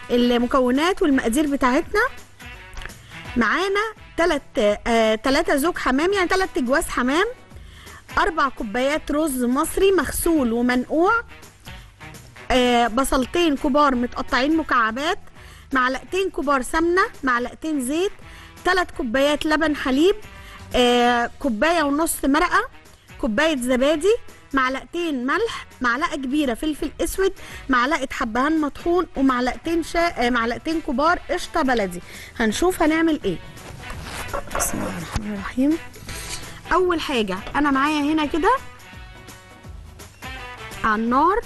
المكونات والمقادير بتاعتنا معانا تلات آه تلاتة زوج حمام يعني تلات اجواز حمام اربع كوبايات رز مصري مغسول ومنقوع آه بصلتين كبار متقطعين مكعبات معلقتين كبار سمنه معلقتين زيت تلات كوبايات لبن حليب آه كوبايه ونص مرقه كوبايه زبادي معلقتين ملح معلقه كبيره فلفل اسود معلقه حبهان مطحون ومعلقتين شا... آه معلقتين كبار قشطه بلدي هنشوف هنعمل ايه بسم الله الرحمن الرحيم اول حاجه انا معايا هنا كده على النار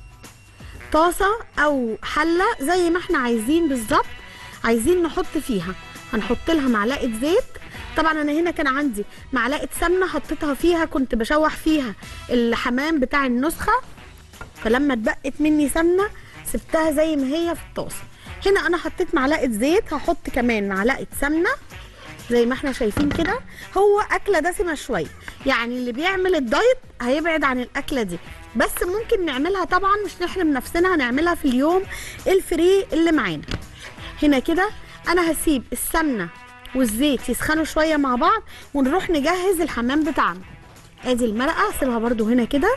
طاسه او حله زي ما احنا عايزين بالظبط عايزين نحط فيها هنحط لها معلقه زيت طبعا انا هنا كان عندي معلقه سمنه حطيتها فيها كنت بشوح فيها الحمام بتاع النسخه فلما اتبقت مني سمنه سبتها زي ما هي في الطاسه هنا انا حطيت معلقه زيت هحط كمان معلقه سمنه زي ما احنا شايفين كده هو اكله دسمه شويه يعني اللي بيعمل الدايت هيبعد عن الاكله دي بس ممكن نعملها طبعا مش نحرم نفسنا هنعملها في اليوم الفري اللي معانا هنا كده انا هسيب السمنه والزيت يسخنوا شويه مع بعض ونروح نجهز الحمام بتاعنا ادي المرقه اسيبها برده هنا كده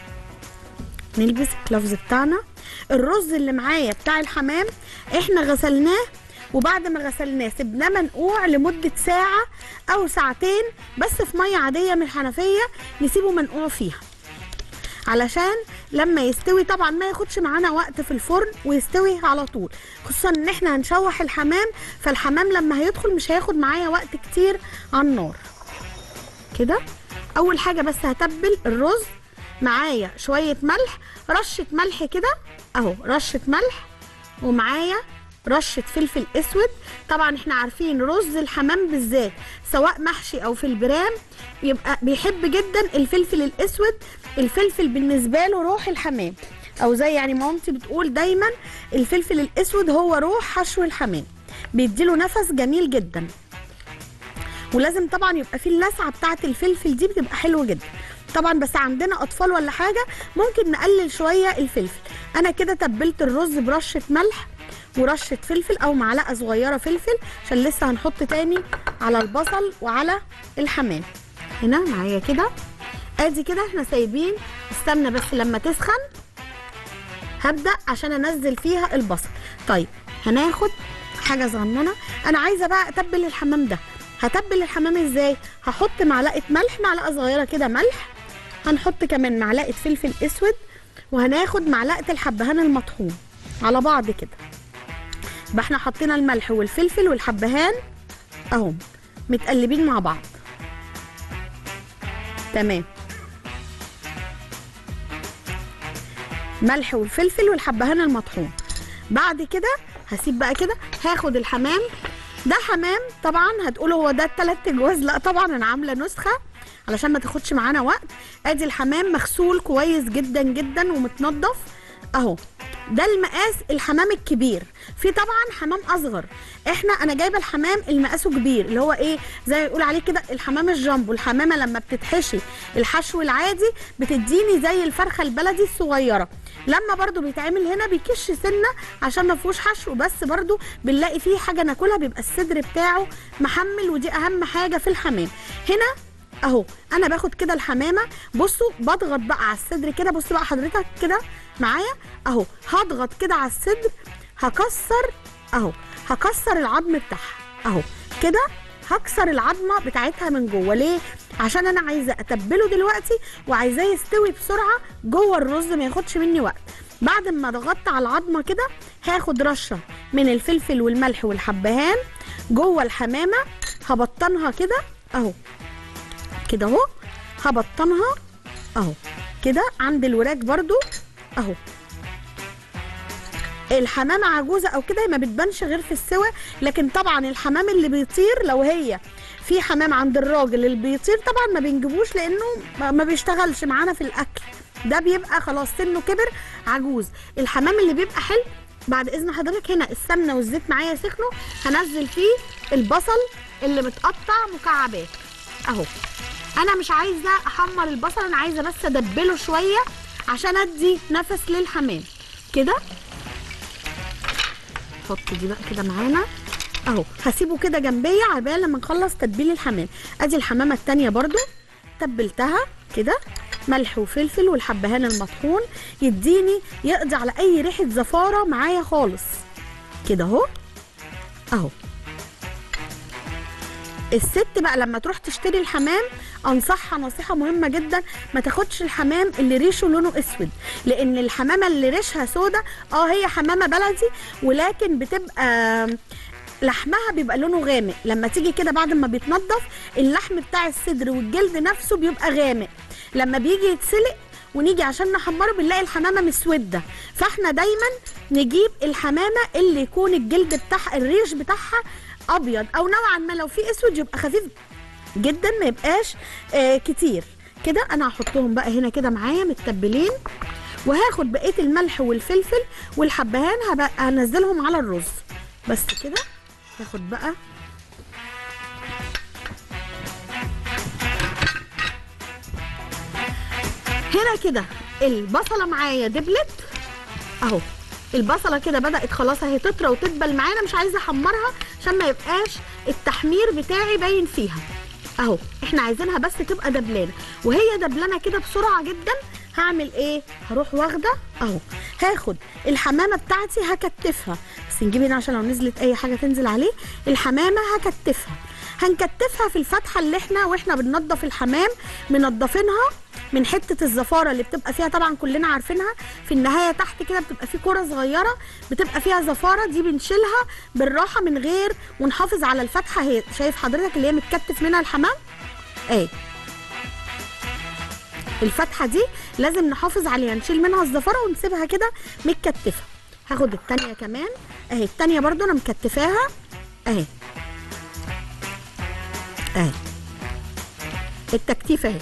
نلبس الكلافز بتاعنا الرز اللي معايا بتاع الحمام احنا غسلناه وبعد ما غسلناه سيبناه منقوع لمده ساعه او ساعتين بس في ميه عاديه من الحنفيه نسيبه منقوع فيها علشان لما يستوي طبعا ما ياخدش معانا وقت في الفرن ويستوي على طول خصوصا ان احنا هنشوح الحمام فالحمام لما هيدخل مش هياخد معايا وقت كتير على النار كده اول حاجه بس هتبل الرز معايا شويه ملح رشه ملح كده اهو رشه ملح ومعايا رشه فلفل اسود طبعا احنا عارفين رز الحمام بالذات سواء محشي او في البرام يبقى بيحب جدا الفلفل الاسود الفلفل بالنسبه له روح الحمام او زي يعني مامتي بتقول دايما الفلفل الاسود هو روح حشو الحمام بيديله نفس جميل جدا ولازم طبعا يبقى فيه اللسعه بتاعه الفلفل دي بتبقى حلوه جدا طبعا بس عندنا اطفال ولا حاجه ممكن نقلل شويه الفلفل انا كده تبلت الرز برشه ملح ورشه فلفل او معلقه صغيره فلفل عشان لسه هنحط تاني على البصل وعلى الحمام هنا معايا كده ادي كده احنا سايبين السمنه بس لما تسخن هبدا عشان انزل فيها البصل طيب هناخد حاجه صغننه انا عايزه بقى اتبل الحمام ده هتبل الحمام ازاي هحط معلقه ملح معلقه صغيره كده ملح هنحط كمان معلقه فلفل اسود وهناخد معلقه الحبهان المطحون على بعض كده يبقى احنا حطينا الملح والفلفل والحبهان اهم متقلبين مع بعض تمام ملح والفلفل والحبهان المطحون بعد كده هسيب بقى كده هاخد الحمام ده حمام طبعا هتقولوا هو ده التلات اجواز لا طبعا انا عامله نسخه علشان ما تاخدش معانا وقت ادي الحمام مغسول كويس جدا جدا ومتنضف اهو ده المقاس الحمام الكبير في طبعا حمام اصغر احنا انا جايبه الحمام اللي مقاسه كبير اللي هو ايه زي ما يقول عليه كده الحمام الجامبو الحمامه لما بتتحشي الحشو العادي بتديني زي الفرخه البلدي الصغيره لما برضو بيتعمل هنا بيكش سنه عشان ما فيهوش حشو بس برضو بنلاقي فيه حاجه ناكلها بيبقى الصدر بتاعه محمل ودي اهم حاجه في الحمام هنا اهو انا باخد كده الحمامه بصوا بضغط بقى على الصدر كده بص بقى حضرتك كده معايا اهو هضغط كده على الصدر هكسر اهو هكسر العظم بتاعها اهو كده هكسر العظمه بتاعتها من جوه ليه عشان انا عايزه اتبله دلوقتي وعايزاه يستوي بسرعه جوه الرز ما ياخدش مني وقت بعد ما ضغطت على العظمه كده هاخد رشه من الفلفل والملح والحبهان جوه الحمامه هبطنها كده اهو كده اهو هبطنها اهو كده عند الوراك برضو اهو الحمامة عجوزة او كده ما بتبانش غير في السوى لكن طبعا الحمام اللي بيطير لو هي في حمام عند الراجل اللي بيطير طبعا ما بنجيبوش لانه ما بيشتغلش معانا في الاكل ده بيبقى خلاص سنه كبر عجوز الحمام اللي بيبقى حلو بعد اذن حضرتك هنا السمنه والزيت معايا سخنوا هنزل فيه البصل اللي متقطع مكعبات اهو انا مش عايزه احمر البصل انا عايزه بس ادبله شويه عشان ادي نفس للحمام كده نحط دي بقى كده معانا اهو هسيبه كده جنبيا عبال لما نخلص تتبيل الحمام ادي الحمامه التانية برضو تبلتها كده ملح وفلفل والحبهان المطحون يديني يقضي على اي ريحه زفاره معايا خالص كده اهو اهو الست بقى لما تروح تشتري الحمام انصحها نصيحه مهمه جدا ما تاخدش الحمام اللي ريشه لونه اسود لان الحمامه اللي ريشها سودا اه هي حمامه بلدي ولكن بتبقى لحمها بيبقى لونه غامق لما تيجي كده بعد ما بيتنضف اللحم بتاع الصدر والجلد نفسه بيبقى غامق لما بيجي يتسلق ونيجي عشان نحمره بنلاقي الحمامه مسوده فاحنا دايما نجيب الحمامه اللي يكون الجلد بتاعها الريش بتاعها ابيض او نوعا ما لو في اسود يبقى خفيف جدا ما يبقاش آه كتير كده انا هحطهم بقى هنا كده معايا متبلين وهاخد بقيه الملح والفلفل والحبهان هبقى هنزلهم على الرز بس كده هاخد بقى هنا كده البصله معايا دبلت اهو البصله كده بدات خلاص اهي تطرى وتدبل معانا مش عايزه احمرها عشان ما يبقاش التحمير بتاعي باين فيها اهو احنا عايزينها بس تبقى دبلانه وهي دبلانه كده بسرعه جدا هعمل ايه هروح واخده اهو هاخد الحمامه بتاعتي هكتفها بس نجيب هنا عشان لو نزلت اي حاجه تنزل عليه الحمامه هكتفها هنكتفها في الفتحه اللي احنا واحنا بننضف الحمام منضفينها من حته الزفاره اللي بتبقى فيها طبعا كلنا عارفينها في النهايه تحت كده بتبقى في كره صغيره بتبقى فيها زفاره دي بنشيلها بالراحه من غير ونحافظ على الفتحه هي شايف حضرتك اللي هي متكتف منها الحمام اهي الفتحه دي لازم نحافظ عليها نشيل منها الزفاره ونسيبها كده متكتفه هاخد التانية كمان اهي التانية برضو انا مكتفاها اهي اهي التكتيف اهي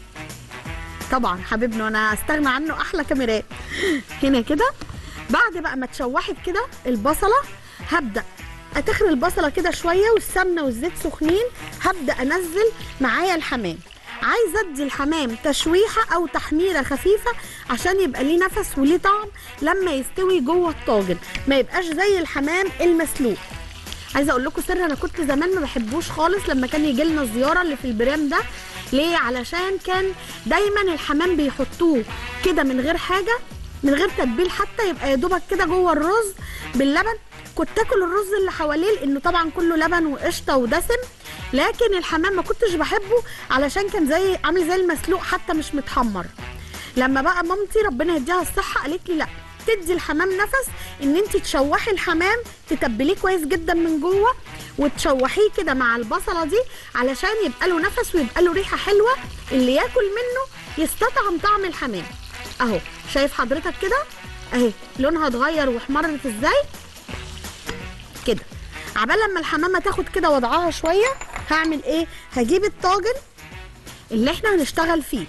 طبعا حبيبنا وانا استغنى عنه احلى كاميرات هنا كده بعد بقى ما اتشوحت كده البصله هبدا اتخر البصله كده شويه والسمنه والزيت سخنين هبدا انزل معايا الحمام عايزه ادي الحمام تشويحه او تحميره خفيفه عشان يبقى ليه نفس وليه طعم لما يستوي جوه الطاجن ما يبقاش زي الحمام المسلوق عايزه اقول لكم سر انا كنت زمان ما بحبوش خالص لما كان يجي لنا الزياره اللي في البرام ده ليه علشان كان دايما الحمام بيحطوه كده من غير حاجه من غير تتبيل حتى يبقى يا دوبك كده جوه الرز باللبن كنت اكل الرز اللي حواليه لانه طبعا كله لبن وقشطه ودسم لكن الحمام ما كنتش بحبه علشان كان زي عامل زي المسلوق حتى مش متحمر لما بقى مامتي ربنا يديها الصحه قالت لي لا تدي الحمام نفس ان انت تشوحي الحمام تتبليه كويس جدا من جوه وتشوحيه كده مع البصله دي علشان يبقى له نفس ويبقى له ريحه حلوه اللي ياكل منه يستطعم طعم الحمام اهو شايف حضرتك كده اهي لونها اتغير واحمرت ازاي كده عبال لما الحمامه تاخد كده وضعها شويه هعمل ايه هجيب الطاجن اللي احنا هنشتغل فيه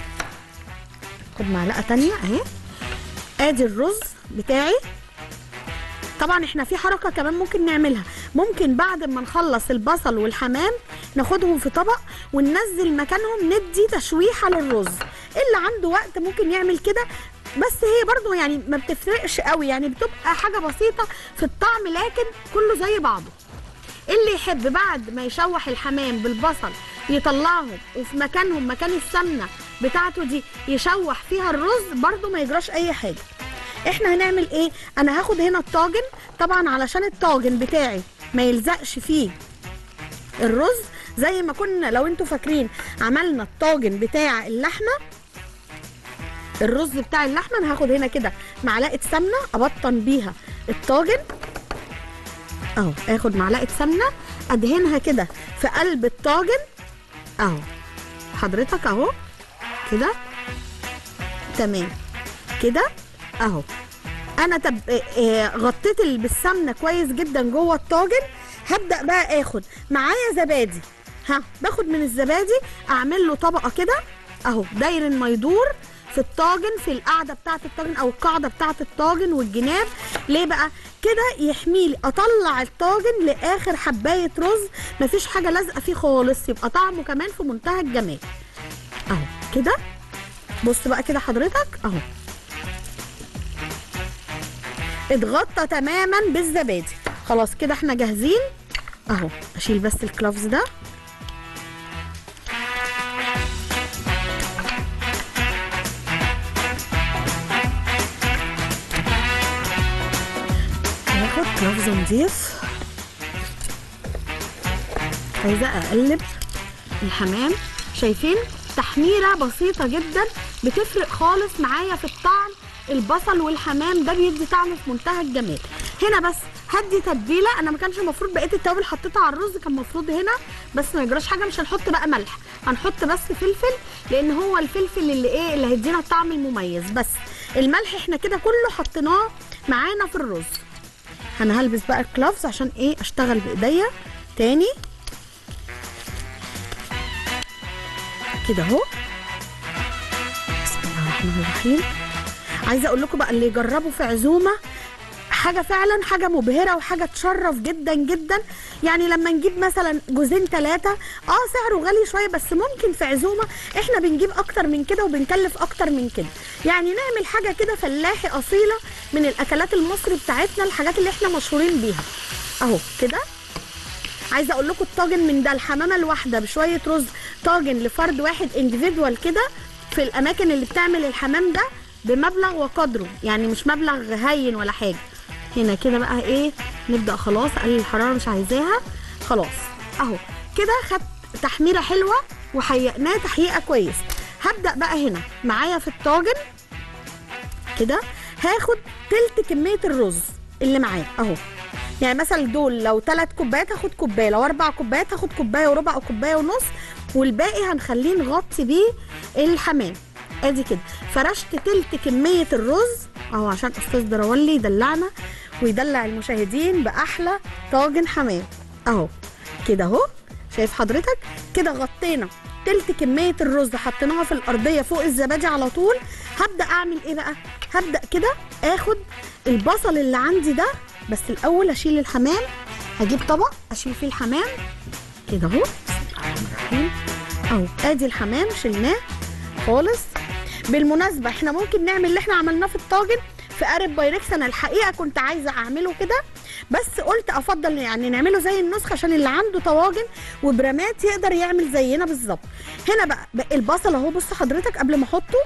خد معلقه تانية اهي ادي الرز بتاعي طبعا احنا في حركه كمان ممكن نعملها ممكن بعد ما نخلص البصل والحمام ناخدهم في طبق وننزل مكانهم ندي تشويحه للرز اللي عنده وقت ممكن يعمل كده بس هي برضو يعني ما بتفرقش قوي يعني بتبقى حاجه بسيطه في الطعم لكن كله زي بعضه اللي يحب بعد ما يشوح الحمام بالبصل يطلعهم وفي مكانهم مكان السمنه بتاعته دي يشوح فيها الرز برضو ما يجراش اي حاجه احنا هنعمل ايه انا هاخد هنا الطاجن طبعا علشان الطاجن بتاعي ما يلزقش فيه الرز زي ما كنا لو انتوا فاكرين عملنا الطاجن بتاع اللحمه الرز بتاع اللحمه انا هاخد هنا كده معلقه سمنه ابطن بيها الطاجن اهو اخد معلقه سمنه ادهنها كده في قلب الطاجن اهو حضرتك اهو كده تمام كده اهو انا تب... آه غطيت ال- بالسمنه كويس جدا جوه الطاجن هبدا بقى اخد معايا زبادي ها باخد من الزبادي اعمل له طبقه كده اهو داير ما يدور في الطاجن في القاعده بتاعه الطاجن او القاعده بتاعه الطاجن والجناب ليه بقى كده يحميلي اطلع الطاجن لاخر حبايه رز مفيش حاجه لازقه فيه خالص يبقى طعمه كمان في منتهى الجمال اهو كده بص بقى كده حضرتك اهو اتغطى تماما بالزبادي خلاص كده احنا جاهزين اهو اشيل بس الكلافز ده هاخد كلافز نضيف عايزه اقلب الحمام شايفين تحميره بسيطه جدا بتفرق خالص معايا في الطعم البصل والحمام ده بيدي طعم في منتهى الجمال هنا بس هدي تتبيله انا ما كانش المفروض بقيه التوابل حطيتها على الرز كان المفروض هنا بس ما يجراش حاجه مش هنحط بقى ملح هنحط بس فلفل لان هو الفلفل اللي ايه اللي هيدينا الطعم المميز بس الملح احنا كده كله حطيناه معانا في الرز انا هلبس بقى الكلافز عشان ايه اشتغل بايديا تاني كده اهو بسم الله الرحمن الرحيم عايزه اقول لكم بقى اللي يجربوا في عزومه حاجه فعلا حاجه مبهره وحاجه تشرف جدا جدا يعني لما نجيب مثلا جوزين ثلاثه اه سعره غالي شويه بس ممكن في عزومه احنا بنجيب اكتر من كده وبنكلف اكتر من كده يعني نعمل حاجه كده فلاحي اصيله من الاكلات المصري بتاعتنا الحاجات اللي احنا مشهورين بيها اهو كده عايزه اقول لكم الطاجن من ده الحمامه الواحده بشويه رز طاجن لفرد واحد انديفيدوال كده في الاماكن اللي بتعمل الحمام ده بمبلغ وقدره يعني مش مبلغ هين ولا حاجه هنا كده بقى ايه نبدا خلاص اقلل الحراره مش عايزاها خلاص اهو كده خد تحميره حلوه وحيقناه تحقيقه كويس هبدا بقى هنا معايا في الطاجن كده هاخد تلت كميه الرز اللي معايا اهو يعني مثلا دول لو ثلاث كوبايات هاخد كوبايه لو اربع كوبايات هاخد كوبايه وربع او كوبايه ونص والباقي هنخليه نغطي بيه الحمام ادي كده فرشت تلت كميه الرز اهو عشان استاذ دراولي يدلعنا ويدلع المشاهدين باحلى طاجن حمام اهو كده اهو شايف حضرتك كده غطينا تلت كميه الرز حطيناها في الارضيه فوق الزبادي على طول هبدا اعمل ايه بقى هبدا كده اخد البصل اللي عندي ده بس الاول اشيل الحمام هجيب طبق اشيل فيه الحمام كده اهو بسم الله الرحمن الرحيم اهو ادي الحمام شلناه خالص بالمناسبه احنا ممكن نعمل اللي احنا عملناه في الطاجن في قارب بايركس انا الحقيقه كنت عايزه اعمله كده بس قلت افضل يعني نعمله زي النسخه عشان اللي عنده طواجن وبرامات يقدر يعمل زينا بالظبط هنا بقى, بقى البصل اهو بص حضرتك قبل ما احطه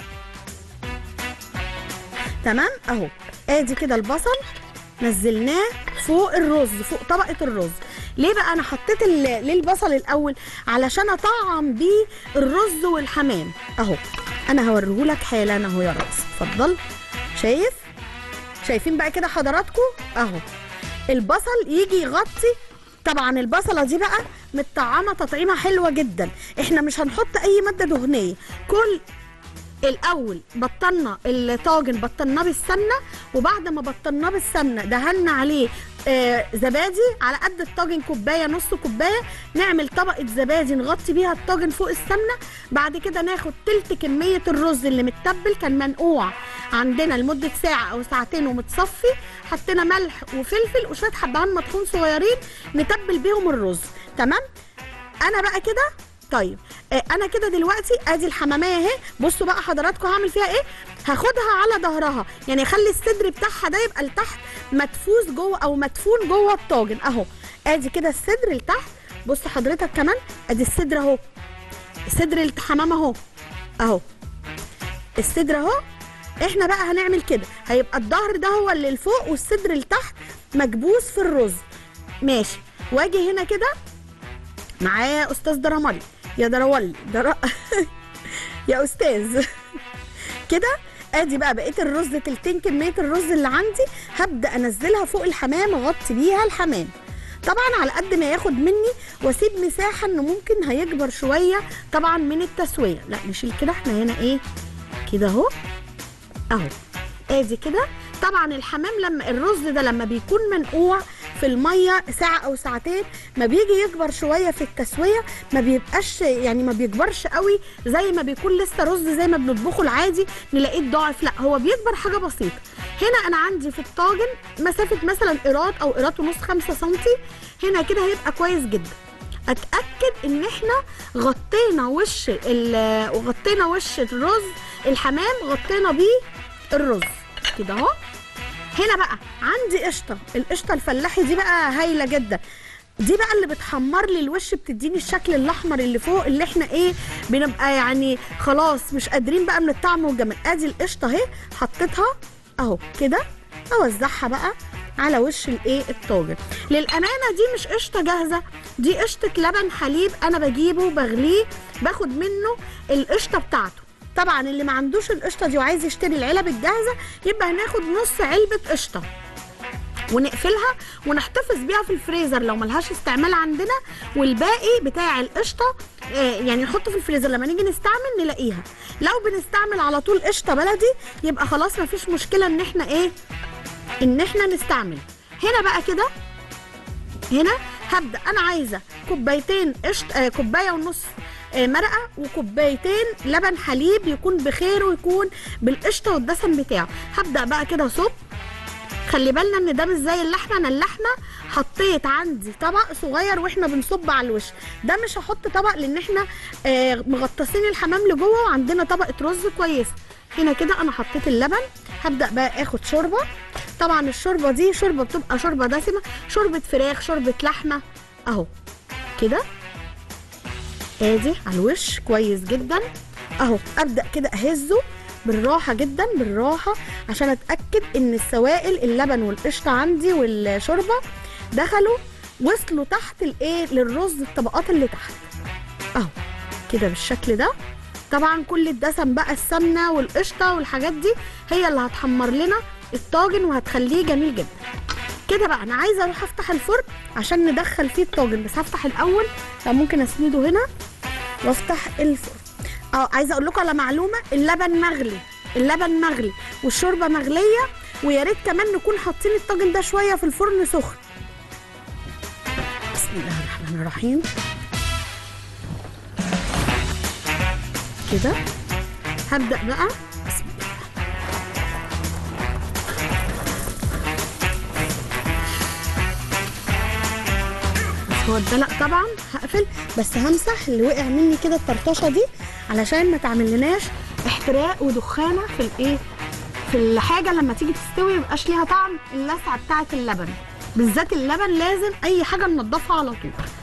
تمام اهو ادي كده البصل نزلناه فوق الرز فوق طبقه الرز ليه بقى انا حطيت ال- ليه البصل الاول علشان اطعم بيه الرز والحمام اهو انا هوريهولك حالا اهو يا ريس اتفضل شايف شايفين بقى كده حضراتكم اهو البصل يجي يغطي طبعا البصله دي بقى متطعمه تطعيمه حلوه جدا احنا مش هنحط اي ماده دهنيه كل الاول بطلنا الطاجن بطلناه بالسمنه وبعد ما بطلناه بالسمنه دهنا عليه آه زبادي على قد الطاجن كوبايه نص كوبايه نعمل طبقه زبادي نغطي بيها الطاجن فوق السمنه بعد كده ناخد تلت كميه الرز اللي متبل كان منقوع عندنا لمده ساعه او ساعتين ومتصفي حطينا ملح وفلفل وشويه حبهان مطحون صغيرين نتبل بيهم الرز تمام انا بقى كده طيب آه، انا كده دلوقتي ادي الحماميه اهي بصوا بقى حضراتكم هعمل فيها ايه هاخدها على ظهرها يعني اخلي الصدر بتاعها ده يبقى لتحت مدفوس جوه او مدفون جوه الطاجن اهو ادي كده الصدر لتحت بص حضرتك كمان ادي الصدر اهو صدر الحمام اهو اهو الصدر اهو احنا بقى هنعمل كده هيبقى الظهر ده هو اللي لفوق والصدر لتحت مكبوس في الرز ماشي واجي هنا كده معايا استاذ درامالي يا دراولي در... يا استاذ كده ادي بقى بقيه الرز تلتين كميه الرز اللي عندي هبدا انزلها فوق الحمام اغطي بيها الحمام طبعا على قد ما ياخد مني واسيب مساحه انه ممكن هيكبر شويه طبعا من التسويه لا نشيل كده احنا هنا ايه كده اهو اهو ادي كده طبعا الحمام لما الرز ده لما بيكون منقوع في الميه ساعه او ساعتين ما بيجي يكبر شويه في التسويه ما بيبقاش يعني ما بيكبرش قوي زي ما بيكون لسه رز زي ما بنطبخه العادي نلاقيه ضعف لا هو بيكبر حاجه بسيطه هنا انا عندي في الطاجن مسافه مثلا قيراط او قيراط ونص 5 سم هنا كده هيبقى كويس جدا اتاكد ان احنا غطينا وش ال- وغطينا وش الرز الحمام غطينا بيه الرز كده اهو هنا بقى عندي قشطه القشطه الفلاحي دي بقى هايله جدا دي بقى اللي بتحمر لي الوش بتديني الشكل الاحمر اللي فوق اللي احنا ايه بنبقى يعني خلاص مش قادرين بقى من الطعم والجمال ادي القشطه اهي حطيتها اهو كده اوزعها بقى على وش الايه الطاجن للامانه دي مش قشطه جاهزه دي قشطه لبن حليب انا بجيبه بغليه باخد منه القشطه بتاعته طبعا اللي ما عندوش القشطه دي وعايز يشتري العلب الجاهزه يبقى هناخد نص علبه قشطه ونقفلها ونحتفظ بيها في الفريزر لو ملهاش استعمال عندنا والباقي بتاع القشطه آه، يعني نحطه في الفريزر لما نيجي نستعمل نلاقيها لو بنستعمل على طول قشطه بلدي يبقى خلاص مفيش مشكله ان احنا ايه ان احنا نستعمل هنا بقى كده هنا هبدا انا عايزه كوبايتين قشط آه كوبايه ونص آه مرقه وكوبايتين لبن حليب يكون بخير ويكون بالقشطه والدسم بتاعه هبدا بقى كده صب خلي بالنا ان ده مش زي اللحمه انا اللحمه حطيت عندي طبق صغير واحنا بنصب على الوش ده مش هحط طبق لان احنا آه مغطسين الحمام لجوه وعندنا طبقه رز كويس هنا كده انا حطيت اللبن هبدا بقى اخد شوربه طبعا الشوربه دي شوربه بتبقى شوربه دسمه شوربه فراخ شوربه لحمه اهو كده ادي على الوش كويس جدا اهو ابدا كده اهزه بالراحه جدا بالراحه عشان اتاكد ان السوائل اللبن والقشطه عندي والشوربه دخلوا وصلوا تحت الايه للرز الطبقات اللي تحت اهو كده بالشكل ده طبعا كل الدسم بقى السمنه والقشطه والحاجات دي هي اللي هتحمر لنا الطاجن وهتخليه جميل جدا كده بقى انا عايزه اروح افتح الفرن عشان ندخل فيه الطاجن بس هفتح الاول فممكن اسنده هنا وافتح الفرن اه عايزه اقول لكم على معلومه اللبن مغلي اللبن مغلي والشوربه مغليه ويا ريت كمان نكون حاطين الطاجن ده شويه في الفرن سخن بسم الله الرحمن الرحيم كده هبدا بقى بسم الله بس هو الدلق طبعا هقفل بس همسح اللي وقع مني كده الطرطشه دي علشان ما تعملناش احتراق ودخانه في الايه في الحاجه لما تيجي تستوي ميبقاش ليها طعم اللسعه بتاعه اللبن بالذات اللبن لازم اي حاجه ننضفها على طول